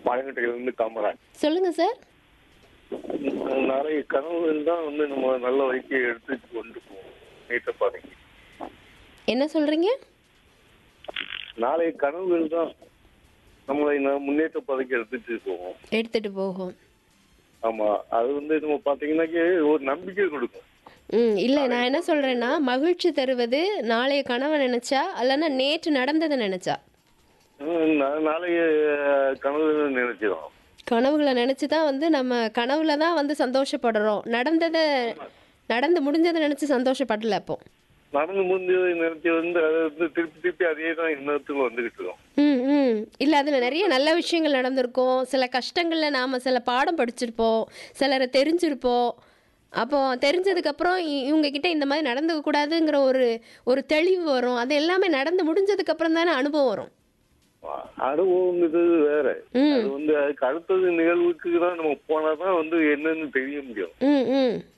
பாளையங்கோட்டையில இருந்து காமராஜ் சொல்லுங்க சார் நிறைய கனவுகள் தான் வந்து நம்ம நல்ல வழிக்கு எடுத்துட்டு கொண்டு போவோம் நேற்ற பாதைக்கு என்ன சொல்றீங்க நாளைய கனவுகள் தான் நம்மளை ந- முன்னேற்ற பாதைக்கு எடுத்துட்டு போவோம் எடுத்துட்டு போகும் ஆமா அது வந்து நம்ம பாத்தீங்கன்னாக்கே ஒரு நம்பிக்கை கொடுக்கும் ம் இல்லை நான் என்ன சொல்றேன்னா மகிழ்ச்சி தருவது நாளைய கனவை நினைச்சா அல்லனா நேற்று நடந்ததை நினைச்சா ஹம், நா- நாளைய கனவு நினைச்சிடும் கனவுகளை நினச்சி தான் வந்து நம்ம கனவுல தான் வந்து சந்தோஷப்படுறோம் நடந்ததை நடந்து முடிஞ்சதை நினச்சி சந்தோஷப்படல அப்போ நடந்து முடிஞ்சதை நினைச்சு வந்து அதை வந்து திருப்பி திருப்பி அதே தான் இன்னத்துக்கு வந்துகிட்டு இருக்கோம் ம் ம் இல்லை அதில் நிறைய நல்ல விஷயங்கள் நடந்திருக்கும் சில கஷ்டங்களில் நாம் சில பாடம் படிச்சிருப்போம் சிலரை தெரிஞ்சிருப்போம் அப்போ தெரிஞ்சதுக்கப்புறம் இ- இவங்க கிட்ட இந்த மாதிரி நடந்துக்க கூடாதுங்கிற ஒரு ஒரு தெளிவு வரும் அது எல்லாமே நடந்து முடிஞ்சதுக்கப்புறம் தானே அனுபவம் வரும் அனுபவம் இது வேற ம் அது வந்து அதுக்கு அடுத்தது நிகழ்வுக்கு தான் நம்ம போனாதான் வந்து என்னன்னு தெரிய முடியும் ம் ம்